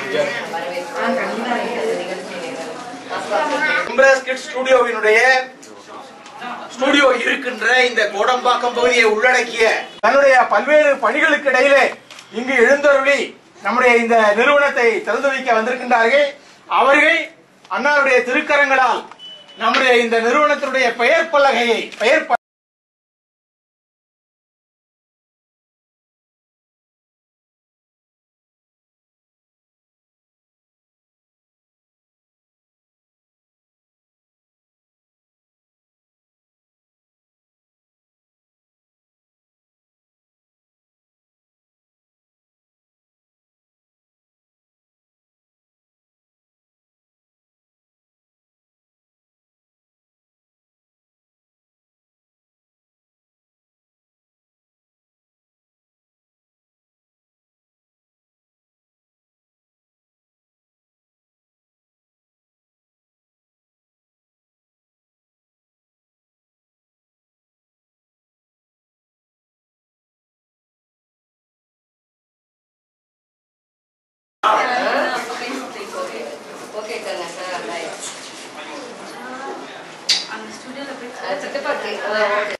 Impress kit ஸ்டுடியோவினுடைய studio இருக்கின்ற இந்த கோடம்பாக்கம் பகுதியை உள்ளடக்கிய தன்னுடைய பல்வேறு பணிகளுக்கு இடையிலே இங்கு எழுந்தருளி நம்முடைய இந்த நிறுவனத்தை திறந்து வைக்க வந்திருக்கின்றார்கள் அவர்கள் அண்ணாவுடைய திருக்கரங்களால் நம்முடைய இந்த நிறுவனத்தினுடைய பெயர் பலகையை பெயர் ப- ஓகே கண்ணா சார் ரைட் சித்தப்பா ஓகே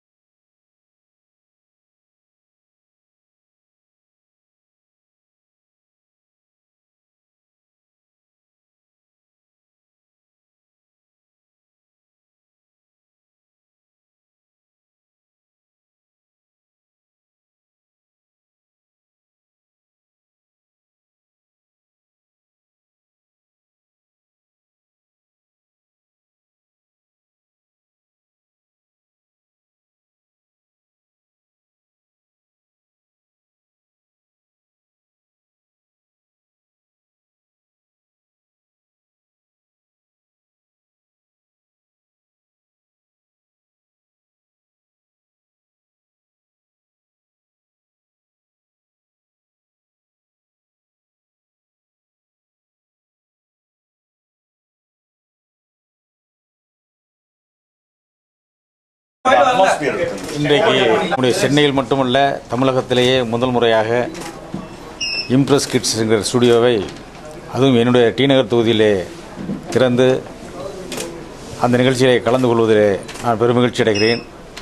இன்றைக்கு நம்முடைய சென்னையில் மட்டுமல்ல தமிழகத்திலேயே முதல் முறையாக இம்ப்ரெஸ் கிட்ஸ் என்கிற ஸ்டுடியோவை அதுவும் என்னுடைய டி நகர் தொகுதியிலே திறந்து அந்த நிகழ்ச்சியிலே கலந்து கொள்வதிலே நான் பெருமகிழ்ச்சி அடைகிறேன்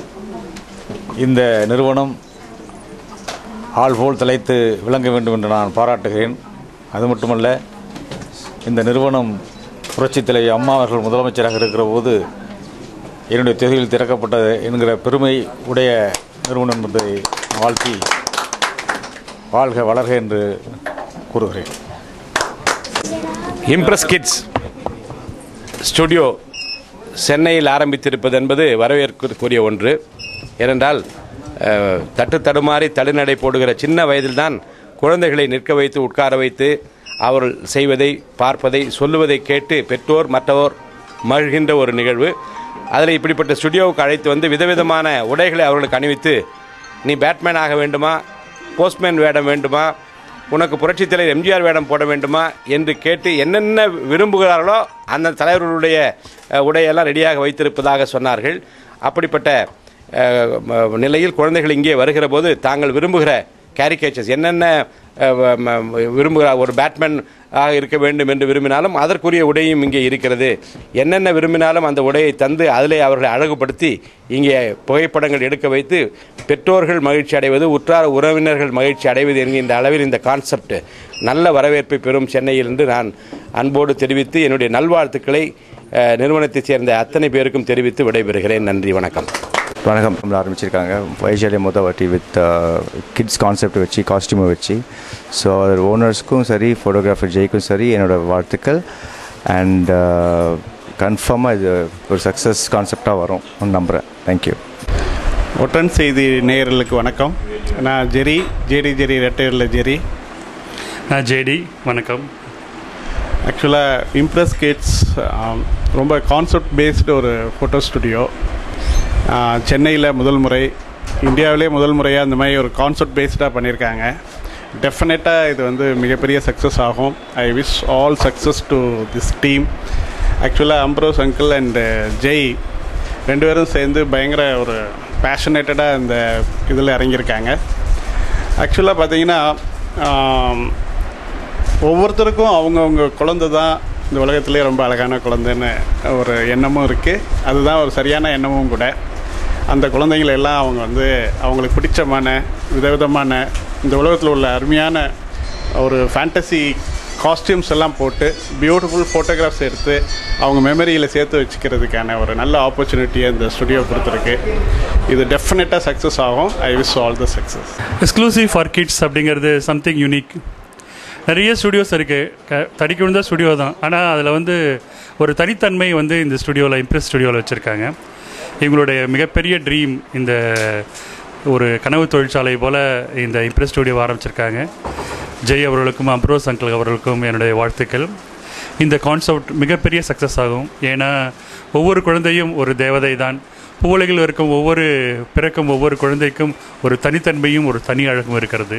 இந்த நிறுவனம் ஆள் போல் தலைத்து விளங்க வேண்டும் என்று நான் பாராட்டுகிறேன் அது மட்டுமல்ல இந்த நிறுவனம் புரட்சித் தலைவி அம்மா அவர்கள் முதலமைச்சராக இருக்கிற போது என்னுடைய தொகுதியில் திறக்கப்பட்டது என்கிற பெருமை உடைய நிறுவனம் என்பதை வாழ்த்தி வாழ்க வளர்க என்று கூறுகிறேன் இம்ப்ரெஸ் கிட்ஸ் ஸ்டுடியோ சென்னையில் ஆரம்பித்திருப்பது என்பது வரவேற்கக்கூடிய ஒன்று ஏனென்றால் அஹ், தட்டு தடுமாறி தடுநடை போடுகிற சின்ன வயதில்தான் குழந்தைகளை நிற்க வைத்து உட்கார வைத்து அவர்கள் செய்வதை பார்ப்பதை சொல்லுவதை கேட்டு பெற்றோர் மற்றவோர் மகிழ்கின்ற ஒரு நிகழ்வு அதில் இப்படிப்பட்ட ஸ்டுடியோவுக்கு அழைத்து வந்து விதவிதமான உடைகளை அவர்களுக்கு அணிவித்து நீ பேட்மேன் ஆக வேண்டுமா போஸ்ட்மேன் வேடம் வேண்டுமா உனக்கு புரட்சித் தலைவர் எம்ஜிஆர் வேடம் போட வேண்டுமா என்று கேட்டு என்னென்ன விரும்புகிறார்களோ அந்த தலைவர்களுடைய அஹ், உடையெல்லாம் ரெடியாக வைத்திருப்பதாக சொன்னார்கள் அப்படிப்பட்ட அஹ், ம- நிலையில் குழந்தைகள் இங்கே வருகிற போது தாங்கள் விரும்புகிற கேரிகேச்சர்ஸ் என்னென்ன அஹ், வ- ம- விரும்புகிறார் ஒரு பேட்மேன் ஆக இருக்க வேண்டும் என்று விரும்பினாலும் அதற்குரிய உடையும் இங்கே இருக்கிறது என்னென்ன விரும்பினாலும் அந்த உடையை தந்து அதிலே அவர்களை அழகுபடுத்தி இங்கே புகைப்படங்கள் எடுக்க வைத்து பெற்றோர்கள் மகிழ்ச்சி அடைவது உற்றார் உறவினர்கள் மகிழ்ச்சி அடைவது என்கின்ற அளவில் இந்த கான்செப்ட் நல்ல வரவேற்பை பெறும் சென்னையில் என்று நான் அன்போடு தெரிவித்து என்னுடைய நல்வாழ்த்துக்களை அஹ், நிறுவனத்தைச் சேர்ந்த அத்தனை பேருக்கும் தெரிவித்து விடைபெறுகிறேன் நன்றி வணக்கம் வணக்கம் நம்மள ஆரம்பிச்சிருக்காங்க வைஜாலிய மொதல் வாட்டி வித் கிட்ஸ் கான்செப்ட் வச்சு காஸ்டியூமை வச்சு ஸோ அது ஓனர்ஸ்க்கும் சரி ஃபோட்டோகிராஃபர் ஜெய்க்கும் சரி என்னோட வாழ்த்துக்கள் அண்ட் கன்ஃபார்மாக இது ஒரு சக்ஸஸ் கான்செப்டாக வரும் நம்புகிறேன் தேங்க்யூ ஒட்டன் செய்தி நேயர்களுக்கு வணக்கம் நான் ஜெரி ஜேடி ஜெரி ரெட்டையரில் ஜெரி நான் ஜேடி வணக்கம் ஆக்சுவலாக இம்ப்ரெஸ் கிட்ஸ் ரொம்ப கான்செப்ட் பேஸ்டு ஒரு ஃபோட்டோ ஸ்டுடியோ சென்னையில் முதல் முறை இந்தியாவிலே முதல் முறையாக இந்த மாதிரி ஒரு கான்செப்ட் பேஸ்டாக பண்ணியிருக்காங்க டெஃபினட்டாக இது வந்து மிகப்பெரிய சக்ஸஸ் ஆகும் I wish all success to this team ஆக்சுவலாக அம்ப்ரோஸ் அங்கிள் அண்ட் ஜெய் ரெண்டு பேரும் சேர்ந்து பயங்கர ஒரு பேஷனேட்டடாக இந்த இதில் இறங்கியிருக்காங்க ஆக்சுவலாக பார்த்தீங்கன்னா ஆம், ஒவ்வொருத்தருக்கும் அவங்கவுங்க குழந்தை தான் இந்த உலகத்திலே ரொம்ப அழகான குழந்தைன்னு ஒரு எண்ணமும் இருக்குது அதுதான் ஒரு சரியான எண்ணமும் கூட அந்த குழந்தைங்களை எல்லாம் அவங்க வந்து அவங்களுக்கு பிடிச்சமான விதவிதமான இந்த உலகத்தில் உள்ள அருமையான ஒரு ஃபேண்டசி காஸ்டியூம்ஸ் எல்லாம் போட்டு பியூட்டிஃபுல் ஃபோட்டோகிராஃப்ஸ் எடுத்து அவங்க மெமரியில் சேர்த்து வச்சுக்கிறதுக்கான ஒரு நல்ல ஆப்பர்ச்சுனிட்டியை இந்த ஸ்டுடியோ கொடுத்துருக்கு இது டெஃபினட்டாக சக்ஸஸ் ஆகும் I wish all the success exclusive for kids அப்படிங்கிறது சம்திங் யூனிக் நிறைய ஸ்டுடியோஸ் இருக்குது க தடிக்க விழுந்த ஸ்டுடியோ தான் ஆனால் அதில் வந்து ஒரு தனித்தன்மை வந்து இந்த ஸ்டுடியோவில் இம்ப்ரெஸ் ஸ்டுடியோவில் வச்சுருக்காங்க இவங்களுடைய மிகப்பெரிய ட்ரீம் இந்த ஒரு கனவு தொழிற்சாலை போல் இந்த இம்ப்ரெஸ் ஸ்டுடியோ ஆரம்பிச்சிருக்காங்க ஜெய் அவர்களுக்கும் அப்ரோஸ் அங்கிள் அவர்களுக்கும் என்னுடைய வாழ்த்துக்கள் இந்த கான்செப்ட் மிகப்பெரிய சக்ஸஸ் ஆகும் ஏன்னா ஒவ்வொரு குழந்தையும் ஒரு தேவதை தான் பூவுலகில் இருக்கும் ஒவ்வொரு பிறக்கும் ஒவ்வொரு குழந்தைக்கும் ஒரு தனித்தன்மையும் ஒரு தனி அழகும் இருக்கிறது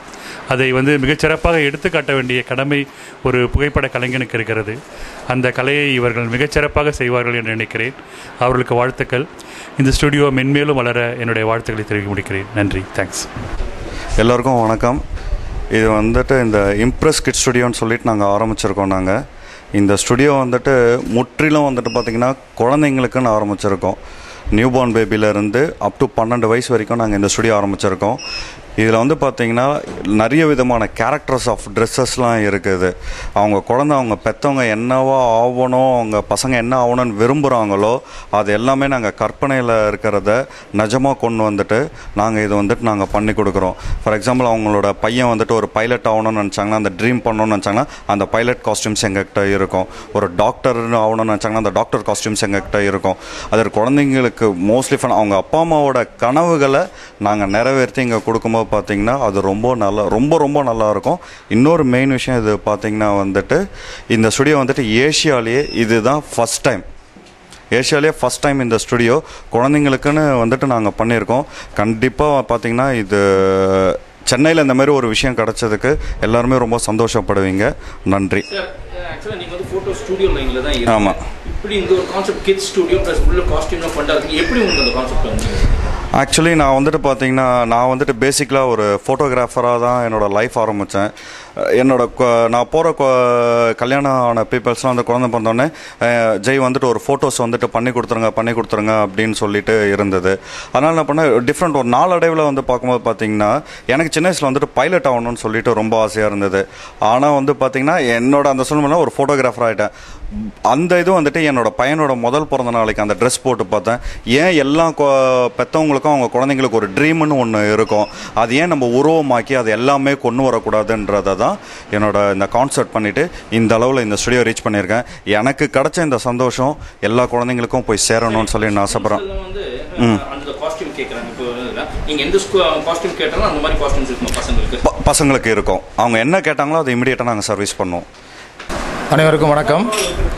அதை வந்து மிகச்சிறப்பாக எடுத்துக்காட்ட வேண்டிய கடமை ஒரு புகைப்பட கலைஞனுக்கு இருக்கிறது அந்த கலையை இவர்கள் மிகச்சிறப்பாக செய்வார்கள் என்று நினைக்கிறேன் அவர்களுக்கு வாழ்த்துக்கள் இந்த ஸ்டுடியோ மென்மேலும் வளர என்னுடைய வாழ்த்துக்களை தெரிவிக்க முடிக்கிறேன் நன்றி தேங்க்ஸ் எல்லோருக்கும் வணக்கம் இது வந்துட்டு இந்த இம்ப்ரெஸ் கிட் ஸ்டுடியோன்னு சொல்லிட்டு நாங்கள் ஆரம்பிச்சிருக்கோம் நாங்கள் இந்த ஸ்டுடியோ வந்துட்டு முற்றிலும் வந்துட்டு பார்த்திங்கன்னா குழந்தைங்களுக்குன்னு ஆரம்பிச்சிருக்கோம் நியூபார்ன் பேபிலேருந்து அப் டு பன்னெண்டு வயசு வரைக்கும் நாங்கள் இந்த ஸ்டுடியோ ஆரம்பிச்சிருக்கோம் இதில் வந்து பார்த்திங்கன்னா நிறைய விதமான கேரக்டர்ஸ் ஆஃப் ட்ரெஸ்ஸஸ்லாம் இருக்குது அவங்க குழந்தை அவங்க பெற்றவங்க என்னவா ஆகணும் அவங்க பசங்க என்ன ஆகணும்னு விரும்புகிறாங்களோ அது எல்லாமே நாங்கள் கற்பனையில் இருக்கிறத நிஜமாக கொண்டு வந்துட்டு நாங்கள் இது வந்துட்டு நாங்கள் பண்ணி கொடுக்குறோம் ஃபார் எக்ஸாம்பிள் அவங்களோட பையன் வந்துட்டு ஒரு பைலட் ஆகணும்னு நினச்சாங்கன்னா அந்த ட்ரீம் பண்ணணும்னு நினச்சாங்கன்னா அந்த பைலட் காஸ்டியூம்ஸ் எங்ககிட்ட இருக்கும் ஒரு டாக்டர் ஆகணும்னு நினச்சாங்கன்னா அந்த டாக்டர் காஸ்டியூம்ஸ் எங்ககிட்ட இருக்கும் அது குழந்தைங்களுக்கு மோஸ்ட்லி ஃபன் அவங்க அப்பா அம்மாவோட கனவுகளை நாங்கள் நிறைவேற்றி இங்கே கொடுக்கும்போது பார்த்தீங்கன்னா அது ரொம்ப நல்லா ரொம்ப ரொம்ப நல்லா இருக்கும் இன்னொரு மெயின் விஷயம் இது பார்த்தீங்கன்னா வந்துட்டு இந்த ஸ்டுடியோ வந்துட்டு ஏஷியாலேயே இதுதான் ஃபஸ்ட் டைம் ஏஷியாலேயே ஃபஸ்ட் டைம் இந்த ஸ்டுடியோ குழந்தைங்களுக்குன்னு வந்துட்டு நாங்கள் பண்ணியிருக்கோம் கண்டிப்பாக பார்த்தீங்கன்னா இது சென்னையில் இந்த மாதிரி ஒரு விஷயம் கிடச்சதுக்கு எல்லாருமே ரொம்ப சந்தோஷப்படுவீங்க நன்றி சார் ஆக்சுவலாக நீங்கள் வந்து ஃபோட்டோ ஸ்டுடியோ லைனில் தான் இருக்கீங்க. ஆமா. இப்படி இந்த ஒரு கான்செப்ட் கிட்ஸ் ஸ்டுடியோ ப்ளஸ் உள்ள காஸ்டியூம்லாம் பண்ணுறதுக்கு எப்படி உங்களுக்கு அந்த கான்செப்ட் வந்து ஆக்சுவலி நான் வந்துட்டு பார்த்தீங்கன்னா நான் வந்துட்டு பேசிக்கலாக ஒரு ஃபோட்டோகிராஃபராக தான் என்னோட லைஃப் ஆரம்பித்தேன் என்னோட கொ- நான் போகிற கல்யாணம் ஆன பீப்புள்ஸ்லாம் அந்த குழந்தை பிறந்தோடனே அஹ், ஜெய் வந்துட்டு ஒரு ஃபோட்டோஸ் வந்துட்டு பண்ணி கொடுத்துருங்க பண்ணி கொடுத்துருங்க அப்படின்னு சொல்லிட்டு இருந்தது அதனால் நான் பண்ண டிஃப்ரெண்ட் ஒரு நாளடைவில் வந்து பார்க்கும்போது பார்த்தீங்கன்னா எனக்கு சின்ன வயசில் வந்துட்டு பைலட் ஆகணும்னு சொல்லிட்டு ரொம்ப ஆசையாக இருந்தது ஆனால் வந்து பார்த்தீங்கன்னா என்னோட அந்த சூழ்நிலை ஒரு ஃபோட்டோகிராஃபர் ஆகிட்டேன் அந்த இது வந்துட்டு என்னோட பையனோட முதல் பிறந்த நாளைக்கு அந்த ட்ரெஸ் போட்டு பார்த்தேன் ஏன் எல்லா கொ- பெத்தவங்களுக்கும் அவங்க குழந்தைங்களுக்கு ஒரு ட்ரீம்னு ஒன்று இருக்கும் அது ஏன் நம்ம உருவமாக்கி அது எல்லாமே கொண்டு வரக்கூடாதுன்றதை தான் என்னோட இந்த கான்செப்ட் பண்ணிட்டு இந்த அளவில் இந்த ஸ்டுடியோ ரீச் பண்ணியிருக்கேன் எனக்கு கிடைச்ச இந்த சந்தோஷம் எல்லா குழந்தைங்களுக்கும் போய் சேரணும்னு சொல்லி நான் ஆசைப்பட்றேன் வந்து அந்த காஸ்டியூம் கேட்குறாங்க இப்போ நீங்கள் எந்த காஸ்டியூம் கேட்டாலும் அந்த மாதிரி காஸ்டியூம்ஸ் இருக்கும் பசங்களுக்கு ப- பசங்களுக்கு இருக்கும் அவங்க என்ன கேட்டாங்களோ அதை இமிடியேட்டாக நாங்கள் சர்வீஸ் பண்ணுவோம் அனைவருக்கும் வணக்கம்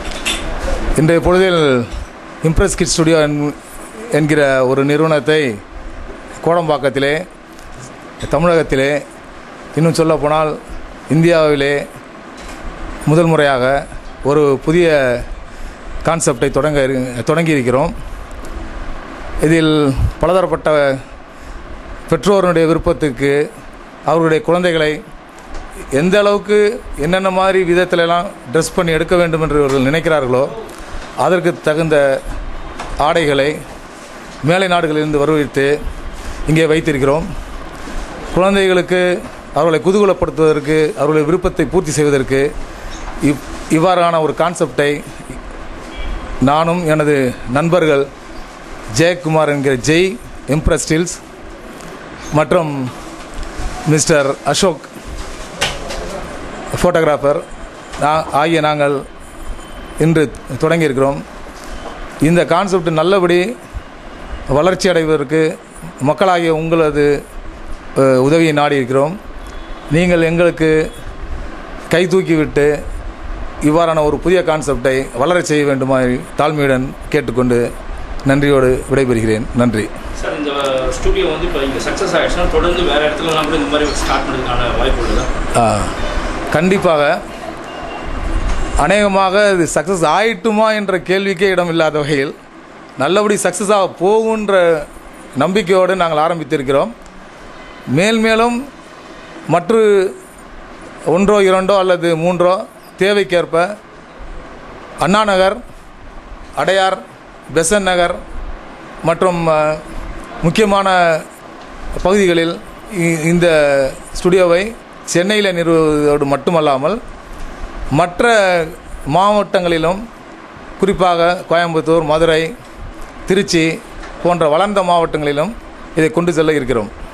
இன்றைய பொழுதில் இம்ப்ரெஸ் கிட் ஸ்டுடியோ என்- என்கிற ஒரு நிறுவனத்தை கோடம்பாக்கத்திலே தமிழகத்திலே இன்னும் சொல்லப்போனால் இந்தியாவிலே முதல் முறையாக ஒரு புதிய கான்செப்டை தொடங்க இரு- தொடங்கியிருக்கிறோம் இதில் பலதரப்பட்ட பெற்றோருடைய விருப்பத்துக்கு அவர்களுடைய குழந்தைகளை எந்த அளவுக்கு என்னென்ன மாதிரி விதத்திலெல்லாம் ட்ரெஸ் பண்ணி எடுக்க வேண்டும் என்று இவர்கள் நினைக்கிறார்களோ அதற்கு தகுந்த ஆடைகளை மேலை நாடுகளிலிருந்து வருவித்து இங்கே வைத்திருக்கிறோம் குழந்தைகளுக்கு அவர்களை குதூகலப்படுத்துவதற்கு அவர்களுடைய விருப்பத்தை பூர்த்தி செய்வதற்கு இவ் இவ்வாறான ஒரு கான்செப்டை நானும் எனது நண்பர்கள் ஜெயக்குமார் என்கிற ஜெய் இம்ப்ரெஸ் ஸ்டில்ஸ் மற்றும் மிஸ்டர் அசோக் ஃபோட்டோகிராஃபர் நான் ஆகிய நாங்கள் இன்று தொடங்கியிருக்கிறோம் இந்த கான்செப்ட் நல்லபடி வளர்ச்சி அடைவதற்கு மக்களாகிய உங்களது அஹ், உதவியை நாடி இருக்கிறோம் நீங்கள் எங்களுக்கு கை தூக்கிவிட்டு இவ்வாறான ஒரு புதிய கான்செப்டை வளரச் செய்ய வேண்டுமாய் தாழ்மையுடன் கேட்டுக்கொண்டு நன்றியோடு விடைபெறுகிறேன் நன்றி சார் இந்த ஸ்டுடியோ வந்து இப்போ இங்கே சக்ஸஸ் ஆகிடுச்சுன்னா தொடர்ந்து வேறு இடத்துலலாம் கூட இந்த மாதிரி ஸ்டார்ட் பண்ணுறதுக்கான வாய்ப்பு உள்ளதா ஆ, கண்டிப்பாக அநேகமாக இது சக்ஸஸ் ஆயிட்டுமா என்ற கேள்விக்கே இடம் இல்லாத வகையில் நல்லபடி சக்ஸஸ் ஆக போகுன்ற நம்பிக்கையோடு நாங்கள் ஆரம்பித்திருக்கிறோம் மேல் மேலும் மற்ற ஒன்றோ இரண்டோ அல்லது மூன்றோ தேவைக்கேற்ப அண்ணா நகர் அடையார் பெசன் நகர் மற்றும் அஹ், முக்கியமான பகுதிகளில் இ- இந்த ஸ்டுடியோவை சென்னையில் நிறுவுவதோடு மட்டுமல்லாமல் மற்ற மாவட்டங்களிலும் குறிப்பாக கோயம்புத்தூர் மதுரை திருச்சி போன்ற வளர்ந்த மாவட்டங்களிலும் இதை கொண்டு செல்ல இருக்கிறோம்